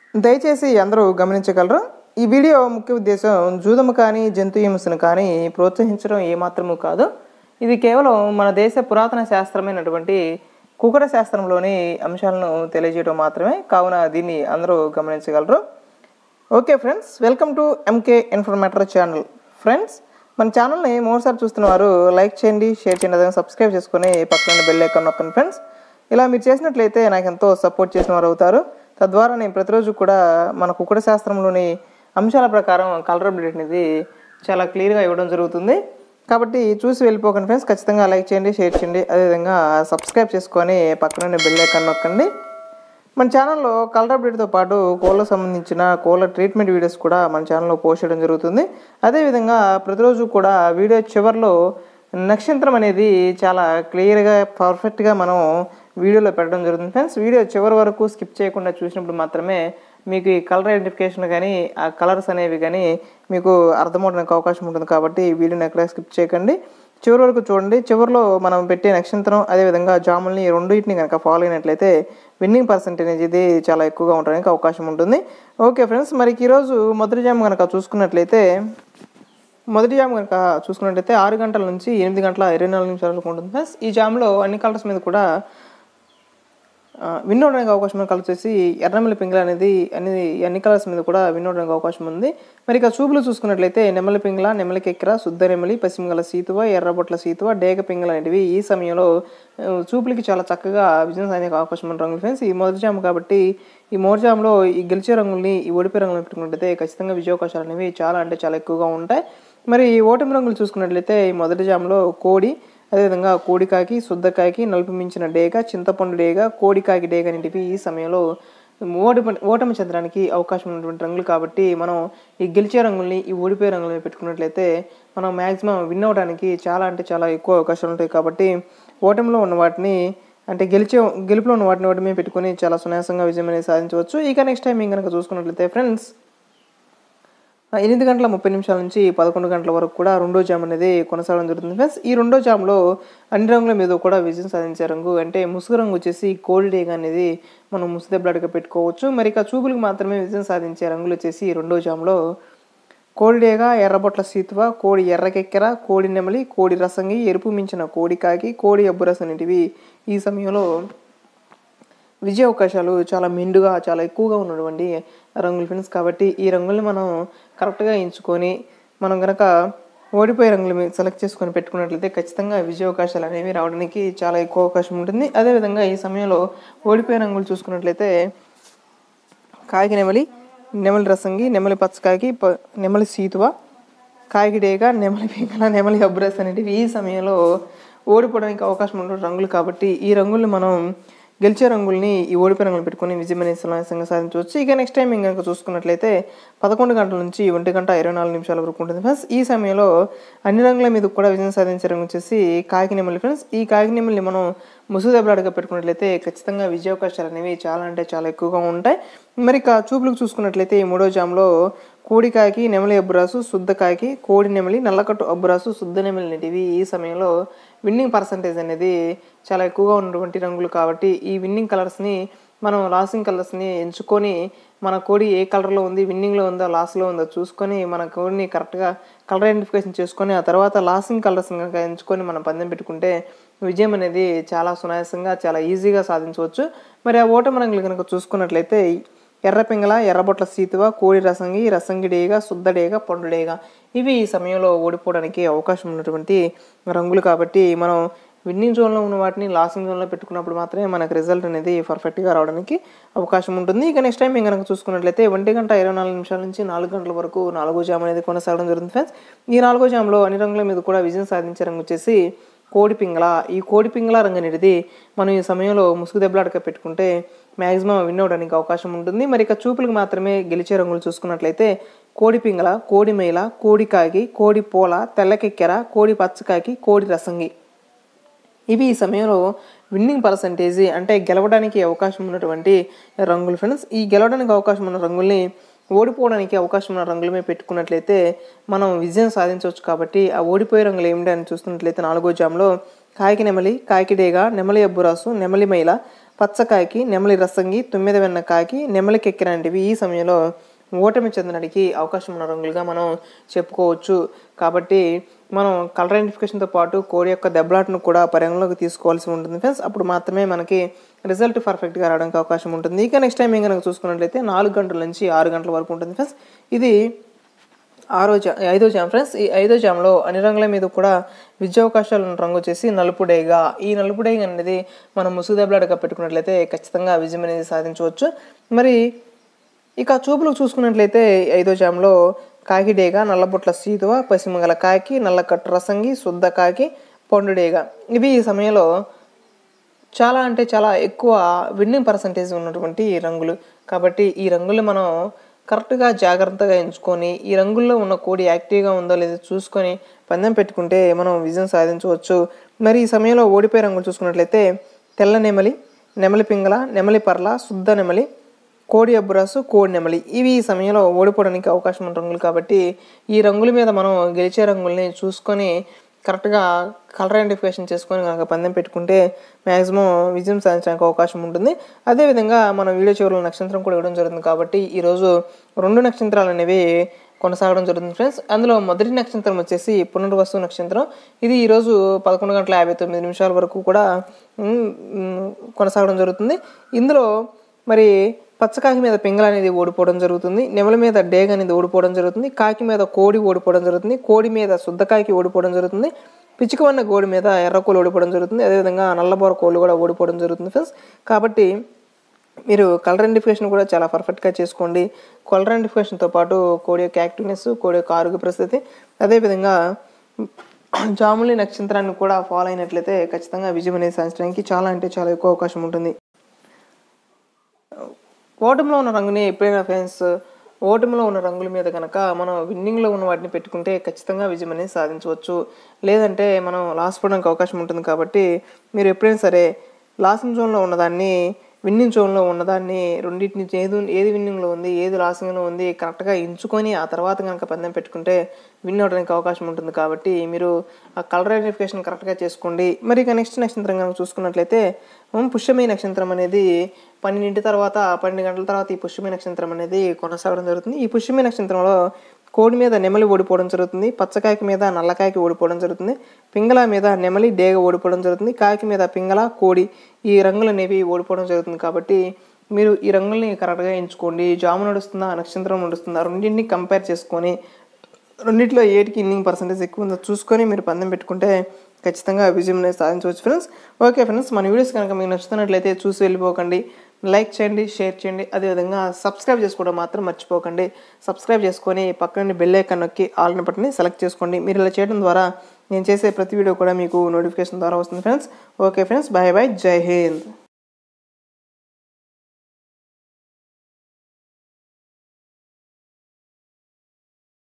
దయచేసి అందరూ గమనించగలరు ఈ వీడియో ముఖ్య ఉద్దేశం జూదము కానీ జంతు హింసను కానీ ప్రోత్సహించడం ఏమాత్రము కాదు ఇది కేవలం మన దేశ పురాతన శాస్త్రమైనటువంటి కుకుట శాస్త్రంలోని అంశాలను తెలియజేయడం మాత్రమే కావున దీన్ని అందరూ గమనించగలరు okay friends welcome to MK informator channel friends మన ఛానల్ని మూడుసార్లు చూస్తున్న వారు లైక్ చేయండి షేర్ చేయండి అదే సబ్స్క్రైబ్ చేసుకొని పక్కన బెల్ ఐకాన్ నొక్కండి ఫ్రెండ్స్ ఇలా మీరు చేసినట్లయితే నాకు ఎంతో సపోర్ట్ చేసిన వారు అవుతారు తద్వారా నేను ప్రతిరోజు కూడా మన కుకుట శాస్త్రంలోని అంశాల ప్రకారం కలర్ అప్డేట్ అనేది చాలా క్లియర్గా ఇవ్వడం జరుగుతుంది కాబట్టి చూసి వెళ్ళిపోకండి ఫ్రెండ్స్ ఖచ్చితంగా లైక్ చేయండి షేర్ చేయండి అదేవిధంగా సబ్స్క్రైబ్ చేసుకొని పక్కన బెల్ ఐకాన్ నొక్కండి మన ఛానల్లో కలర్ అప్డేట్తో పాటు కోళ్ళకు సంబంధించిన కోళ్ళ ట్రీట్మెంట్ వీడియోస్ కూడా మన ఛానల్లో పోస్ట్ చేయడం జరుగుతుంది అదేవిధంగా ప్రతిరోజు కూడా వీడియో చివరిలో నక్షత్రం అనేది చాలా క్లియర్గా పర్ఫెక్ట్గా మనం వీడియోలో పెట్టడం జరుగుతుంది ఫ్రెండ్స్ వీడియో చివరి వరకు స్కిప్ చేయకుండా చూసినప్పుడు మాత్రమే మీకు ఈ కలర్ ఐడెంటిఫికేషన్ కానీ ఆ కలర్స్ అనేవి కానీ మీకు అర్థమవడానికి అవకాశం ఉంటుంది కాబట్టి ఈ వీడియోని ఎక్కడ స్కిప్ చేయకండి చివరి వరకు చూడండి చివరిలో మనం పెట్టే నక్షత్రం అదేవిధంగా జాముల్ని ఈ రెండింటిని కనుక ఫాలో అయినట్లయితే విన్నింగ్ పర్సెంటేజ్ ఇది చాలా ఎక్కువగా ఉండడానికి అవకాశం ఉంటుంది ఓకే ఫ్రెండ్స్ మరి ఈరోజు మొదటి జాము కనుక చూసుకున్నట్లయితే మొదటి జామ్ కనుక చూసుకున్నట్లయితే ఆరు గంటల నుంచి ఎనిమిది గంటల ఇరవై నాలుగు నిమిషాల వరకు ఉంటుంది ఫ్రెండ్స్ ఈ జామ్లో అన్ని కలర్స్ మీద కూడా విన్ అవడానికి అవకాశం ఉన్న కలర్ వచ్చేసి ఎర్రమల్లి పింగళ అనేది అనేది అన్ని కలర్స్ మీద కూడా విన్ అవడానికి అవకాశం ఉంది మరి ఇక చూపులు చూసుకున్నట్లయితే నెమలి పింగళ నెమలి కెక్కెర శుద్ధ నెమలి పశ్చిమగల సీతువ ఎర్రబొట్ల సీతువ డేగ పింగళ అనేటివి ఈ సమయంలో ఆ, చూపులకి చాలా చక్కగా బిజినెస్ అనే అవకాశం ఉన్న రంగులు ఫ్రెండ్స్ ఈ మొదటి జామ్ కాబట్టి ఈ మొదటి జామ్లో ఈ గెలిచే రంగుల్ని ఈ ఓడిపోయే రంగులు పెట్టుకున్నట్లయితే ఖచ్చితంగా విజయావకాశాలు అనేవి చాలా అంటే చాలా ఎక్కువగా ఉంటాయి మరి ఈ ఓటమి రంగులు చూసుకున్నట్లయితే ఈ మొదటి జామ్లో కోడి అదేవిధంగా కోడికాకి శుద్ధకాయకి నలుపు మించిన డేగ చింతపండు డేగ కోడికాకి డేగ అనేటివి ఈ సమయంలో ఓటమి ఓటమి చెందడానికి అవకాశం ఉన్నటువంటి రంగులు కాబట్టి మనం ఈ గెలిచే రంగుల్ని ఈ ఓడిపోయే రంగుల్ని పెట్టుకున్నట్లయితే మనం మ్యాక్సిమం విన్ అవ్వడానికి చాలా అంటే చాలా ఎక్కువ అవకాశాలు ఉంటాయి కాబట్టి ఓటమిలో ఉన్న వాటిని అంటే గెలిచే గెలుపులో ఉన్న వాటిని ఓటమి పెట్టుకుని చాలా సునాయాసంగా విజయం అనేది సాధించవచ్చు ఇక నెక్స్ట్ టైం కనుక చూసుకున్నట్లయితే ఫ్రెండ్స్ ఆ, ఎనిమిది గంటల ముప్పై నిమిషాల నుంచి పదకొండు గంటల వరకు కూడా రెండో జామ్ అనేది కొనసాగడం జరుగుతుంది ఫ్రెండ్స్ ఈ రెండో జామ్లో అన్ని రంగుల మీద కూడా విజయం సాధించే రంగు అంటే ముసుగు రంగు వచ్చేసి కోల్డ్ డేగా అనేది మనం ముసుదెబ్బలాడుగా పెట్టుకోవచ్చు మరి ఇక చూపులకు మాత్రమే విజయం సాధించే రంగులు వచ్చేసి ఈ రెండో జామ్లో కోడిడేగా ఎర్రబొట్ల సీతువ కోడి ఎర్రకెక్కెర కోడి నెమలి కోడి రసంగి ఎరుపు మించిన కోడి కాకి కోడి అబ్బురసం అనేటివి ఈ సమయంలో విజయ అవకాశాలు చాలా మెండుగా చాలా ఎక్కువగా ఉన్నటువంటి రంగులు ఫ్రెండ్స్ కాబట్టి ఈ రంగుల్ని మనం కరెక్ట్గా ఎంచుకొని మనం కనుక ఓడిపోయే రంగులు మీ- సెలెక్ట్ చేసుకొని పెట్టుకున్నట్లయితే ఖచ్చితంగా విజయ అవకాశాలు అనేవి రావడానికి చాలా ఎక్కువ అవకాశం ఉంటుంది అదేవిధంగా ఈ సమయంలో ఓడిపోయే రంగులు చూసుకున్నట్లయితే కాకి నెమలి నెమలి రసంగి నెమలి పచ్చకాకి ప- నెమలి సీతువ కాకిడేగ నెమలి పింగళ నెమలి అబ్రస్ అనేటివి ఈ సమయంలో ఓడిపోవడానికి అవకాశం ఉన్న రంగులు కాబట్టి ఈ రంగుల్ని మనం గెలిచే రంగుల్ని ఈ ఓడిపోయే రంగులు పెట్టుకుని విజయం అనేది సునాయాసంగా సాధించవచ్చు ఇక నెక్స్ట్ టైం కనుక చూసుకున్నట్లయితే పదకొండు గంటల నుంచి ఒంటి గంట ఇరవై నాలుగు నిమిషాల వరకు ఉంటుంది ఫ్రెండ్స్ ఈ సమయంలో అన్ని రంగుల మీద కూడా విజయం సాధించే రంగు వచ్చేసి కాకి నెమలి ఫ్రెండ్స్ ఈ కాకి నెమలిని మనం ముసుగు దెబ్బలాడుగా పెట్టుకున్నట్లయితే ఖచ్చితంగా విజయావకాశాలు అనేవి చాలా అంటే చాలా ఎక్కువగా ఉంటాయి మరి ఇక చూపులకు చూసుకున్నట్లయితే ఈ మూడో జామ్లో కోడికాయకి నెమలి అబ్బురాసు శుద్ధకాయకి కోడి నెమలి నల్లకట్టు అబ్బురాసు శుద్ధ నెమలి అనేటివి ఈ సమయంలో విన్నింగ్ పర్సంటేజ్ అనేది చాలా ఎక్కువగా ఉన్నటువంటి రంగులు కాబట్టి ఈ విన్నింగ్ కలర్స్ని మనం లాసింగ్ కలర్స్ని ఎంచుకొని మన కోడి ఏ కలర్లో ఉంది విన్నింగ్లో ఉందో లాస్లో ఉందో చూసుకొని మన కోడిని కరెక్ట్గా కలర్ ఐడెంటిఫికేషన్ చేసుకొని ఆ తర్వాత లాసింగ్ కలర్స్ని కనుక ఎంచుకొని మనం పందెం పెట్టుకుంటే విజయం అనేది చాలా సునాయాసంగా చాలా ఈజీగా సాధించవచ్చు మరి ఆ ఓటమి రంగులు కనుక చూసుకున్నట్లయితే ఎర్ర పింగళ ఎర్రబొట్ల సీతువ కోడి రసంగి రసంగి డేగ శుద్ధ డేగ పండు డేగ ఇవి ఈ సమయంలో ఓడిపోవడానికి అవకాశం ఉన్నటువంటి రంగులు కాబట్టి మనం విన్నింగ్ జోన్లో ఉన్న వాటిని లాసింగ్ జోన్లో పెట్టుకున్నప్పుడు మాత్రమే మనకు రిజల్ట్ అనేది పర్ఫెక్ట్గా రావడానికి అవకాశం ఉంటుంది ఇక నెక్స్ట్ టైం కనుక చూసుకున్నట్లయితే ఒంటి గంట ఇరవై నాలుగు నిమిషాల నుంచి నాలుగు గంటల వరకు నాలుగో జామ్ అనేది కొనసాగడం జరుగుతుంది ఫ్రెండ్స్ ఈ నాలుగో జామ్లో అన్ని రంగుల మీద కూడా విజయం సాధించే రంగు వచ్చేసి కోడి పింగళ ఈ కోడి పింగళ రంగు అనేది మనం ఈ సమయంలో ముసుగు దెబ్బలాడక పెట్టుకుంటే మ్యాక్సిమం విన్ అవడానికి అవకాశం ఉంటుంది మరి ఇక చూపులకు మాత్రమే గెలిచే రంగులు చూసుకున్నట్లయితే కోడి పింగళ కోడి మేల కోడి కాకి కోడి పోల తెల్లకెక్కెర కోడి పచ్చకాకి కోడి రసంగి ఇవి ఈ సమయంలో విన్నింగ్ పర్సంటేజ్ అంటే గెలవడానికి అవకాశం ఉన్నటువంటి రంగులు ఫ్రెండ్స్ ఈ గెలవడానికి అవకాశం ఉన్న రంగుల్ని ఓడిపోవడానికి అవకాశం ఉన్న రంగులమే పెట్టుకున్నట్లయితే మనం విజయం సాధించవచ్చు కాబట్టి ఆ ఓడిపోయే రంగులు ఏమిటి అని చూస్తున్నట్లయితే నాలుగో జామ్లో కాకి నెమలి కాకిడేగ నెమలి అబ్బురాసు నెమలి మైల పచ్చకాకి నెమలి రసంగి తొమ్మిది వెన్న కాకి నెమలికెక్కిరాంటివి ఈ సమయంలో ఓటమి చెందడానికి అవకాశం ఉన్న రంగులుగా మనం చెప్పుకోవచ్చు కాబట్టి మనం కలర్ ఐడెంటిఫికేషన్తో పాటు కోడి యొక్క దెబ్బలాటను కూడా పరిగణలోకి తీసుకోవాల్సి ఉంటుంది ఫ్రెండ్స్ అప్పుడు మాత్రమే మనకి రిజల్ట్ పర్ఫెక్ట్గా రావడానికి అవకాశం ఉంటుంది ఇక నెక్స్ట్ టైం కనుక చూసుకున్నట్లయితే నాలుగు గంటల నుంచి ఆరు గంటల వరకు ఉంటుంది ఫ్రెండ్స్ ఇది ఆరో జా ఐదో జామ్ ఫ్రెండ్స్ ఈ ఐదో జామ్లో అన్ని రంగుల మీద కూడా విద్యావకాశాలు ఉన్న రంగు వచ్చేసి నలుపు డేగా ఈ నలుపు డేగా అనేది మనం ముసుగు దెబ్బలాడగా పెట్టుకున్నట్లయితే ఖచ్చితంగా విజయం అనేది సాధించవచ్చు మరి ఇక చూపులకు చూసుకున్నట్లయితే ఐదో జామ్లో కాకి డేగా నల్లబొట్ల సీతువ పసిమగల కాకి నల్ల కట్టు రసంగి శుద్ధ కాకి పండు డేగా ఇవి ఈ సమయంలో చాలా అంటే చాలా ఎక్కువ విన్నింగ్ పర్సంటేజ్ ఉన్నటువంటి రంగులు కాబట్టి ఈ రంగులు మనం కరెక్ట్గా జాగ్రత్తగా ఎంచుకొని ఈ రంగుల్లో ఉన్న కోడి యాక్టివ్గా ఉందో లేదో చూసుకొని పందెం పెట్టుకుంటే మనం విజయం సాధించవచ్చు మరి ఈ సమయంలో ఓడిపోయే రంగులు చూసుకున్నట్లయితే తెల్ల నెమలి నెమలి పింగళ నెమలి పర్ల శుద్ధ నెమలి కోడి అబ్బురాసు కోడి నెమలి ఇవి ఈ సమయంలో ఓడిపోవడానికి అవకాశం ఉన్న రంగులు కాబట్టి ఈ రంగుల మీద మనం గెలిచే రంగుల్ని చూసుకొని కరెక్ట్గా కలర్ ఐడెంటిఫికేషన్ చేసుకొని కనుక పందెం పెట్టుకుంటే మ్యాక్సిమం విజయం సాధించడానికి అవకాశం ఉంటుంది అదేవిధంగా మన వీడియో చివరిలో నక్షత్రం కూడా ఇవ్వడం జరుగుతుంది కాబట్టి ఈరోజు రెండు నక్షత్రాలు అనేవి కొనసాగడం జరుగుతుంది ఫ్రెండ్స్ అందులో మొదటి నక్షత్రం వచ్చేసి పునర్వసు నక్షత్రం ఇది ఈరోజు పదకొండు గంటల యాభై తొమ్మిది నిమిషాల వరకు కూడా ఉమ్, ఉమ్, కొనసాగడం జరుగుతుంది ఇందులో మరి పచ్చకాకి మీద పింగళ అనేది ఓడిపోవడం జరుగుతుంది నెమల మీద డేగ అనేది ఓడిపోవడం జరుగుతుంది కాకి మీద కోడి ఓడిపోవడం జరుగుతుంది కోడి మీద శుద్ధకాకి ఓడిపోవడం జరుగుతుంది పిచ్చుకవన్న కోడి మీద ఎర్రకోలు ఓడిపోవడం జరుగుతుంది అదేవిధంగా నల్లబోర కోళ్ళు కూడా ఓడిపోవడం జరుగుతుంది ఫ్రెండ్స్ కాబట్టి మీరు కలర్ ఐడెంటిఫికేషన్ కూడా చాలా పర్ఫెక్ట్గా చేసుకోండి కలర్ ఐడెంటిఫికేషన్తో పాటు కోడి యొక్క యాక్టివ్నెస్ కోడి యొక్క ఆరోగ్య పరిస్థితి అదేవిధంగా జాములి నక్షత్రాన్ని కూడా ఫాలో అయినట్లయితే ఖచ్చితంగా విజయం అనేది సాధించడానికి చాలా అంటే చాలా ఎక్కువ అవకాశం ఉంటుంది ఓటమిలో ఉన్న రంగుని ఎప్పుడైనా ఫ్రెండ్స్ ఓటమిలో ఉన్న రంగుల మీద కనుక మనం విన్నింగ్లో ఉన్న వాటిని పెట్టుకుంటే ఖచ్చితంగా విజయం అనేది సాధించవచ్చు లేదంటే మనం లాస్ పడడానికి అవకాశం ఉంటుంది కాబట్టి మీరు ఎప్పుడైనా సరే లాసింగ్ జోన్లో ఉన్నదాన్ని విన్నింగ్ జోన్లో ఉన్నదాన్ని రెండింటిని ఏది ఏది విన్నింగ్లో ఉంది ఏది లాసింగ్లో ఉంది కరెక్ట్గా ఎంచుకొని ఆ తర్వాత కనుక పందెం పెట్టుకుంటే విన్ అవడానికి అవకాశం ఉంటుంది కాబట్టి మీరు ఆ కలర్ ఐడెంటిఫికేషన్ కరెక్ట్గా చేసుకోండి మరి ఇక నెక్స్ట్ నక్షత్రం కనుక చూసుకున్నట్లయితే ఉమ్, పుష్యమి నక్షత్రం అనేది పన్నెండింటి తర్వాత పన్నెండు గంటల తర్వాత ఈ పుష్యమి నక్షత్రం అనేది కొనసాగడం జరుగుతుంది ఈ పుష్యమి నక్షత్రంలో కోడి మీద నెమలి ఓడిపోవడం జరుగుతుంది పచ్చకాకి మీద నల్లకాకి ఓడిపోవడం జరుగుతుంది పింగళ మీద నెమలి డేగ ఓడిపోవడం జరుగుతుంది కాకి మీద పింగళ కోడి ఈ రంగులు అనేవి ఓడిపోవడం జరుగుతుంది కాబట్టి మీరు ఈ రంగుల్ని కరెక్ట్గా ఎంచుకోండి జాము నడుస్తుందా నక్షత్రం నడుస్తుందా రెండింటిని కంపేర్ చేసుకొని రెండిట్లో ఏటికి ఇన్నింగ్ పర్సెంటేజ్ ఎక్కువ ఉందో చూసుకొని మీరు పందెం పెట్టుకుంటే ఖచ్చితంగా విజయం అనేది సాధించవచ్చు ఫ్రెండ్స్ ఓకే ఫ్రెండ్స్ మన వీడియోస్ కనుక మీకు నచ్చుతున్నట్లయితే చూసి వెళ్ళిపోకండి లైక్ చేయండి షేర్ చేయండి అదేవిధంగా సబ్స్క్రైబ్ చేసుకోవడం మాత్రం మర్చిపోకండి సబ్స్క్రైబ్ చేసుకొని పక్కన బెల్ ఐకాన్ నొక్కి ఆల్ బటన్ని సెలెక్ట్ చేసుకోండి మీరు ఇలా చేయడం ద్వారా నేను చేసే ప్రతి వీడియో కూడా మీకు నోటిఫికేషన్ ద్వారా వస్తుంది friends okay friends bye bye జై హింద్